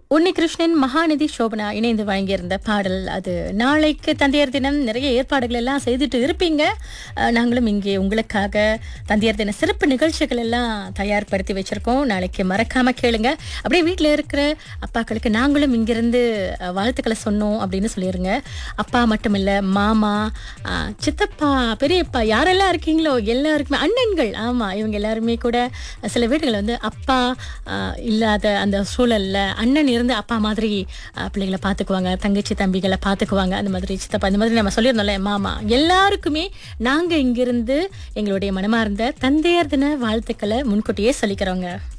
உன்னிகிருஷ்ணன் மகாநிதி சோபனா இணைந்து வழங்கியிருந்த பாடல் அது நாளைக்கு தந்தையர் தினம் நிறைய ஏற்பாடுகள் எல்லாம் செய்துட்டு இருப்பீங்க அஹ், நாங்களும் இங்கே உங்களுக்காக தந்தையர் தின சிறப்பு நிகழ்ச்சிகள் எல்லாம் தயார்படுத்தி வச்சிருக்கோம் நாளைக்கு மறக்காம கேளுங்க அப்படியே வீட்டில் இருக்கிற அப்பாக்களுக்கு நாங்களும் இங்கிருந்து அஹ், வாழ்த்துக்களை சொன்னோம் அப்படின்னு சொல்லிடுங்க அப்பா மட்டும் இல்ல மாமா அஹ், சித்தப்பா பெரியப்பா யாரெல்லாம் இருக்கீங்களோ எல்லாருக்குமே அண்ணன்கள் ஆமா இவங்க எல்லாருமே கூட சில வீடுகள் வந்து அப்பா அஹ், இல்லாத அந்த சூழல்ல அண்ணன் இருந்து அப்பா மாதிரி அஹ், பிள்ளைகளை பார்த்துக்குவாங்க தங்கச்சி தம்பிகளை பார்த்துக்குவாங்க அந்த மாதிரி சித்தப்பா இந்த மாதிரி நம்ம சொல்லியிருந்தோம்ல மாமா எல்லாருக்குமே நாங்க இங்கிருந்து எங்களுடைய மனமார்ந்த தந்தையர் தின வாழ்த்துக்களை முன்கூட்டியே சொல்லிக்கிறோங்க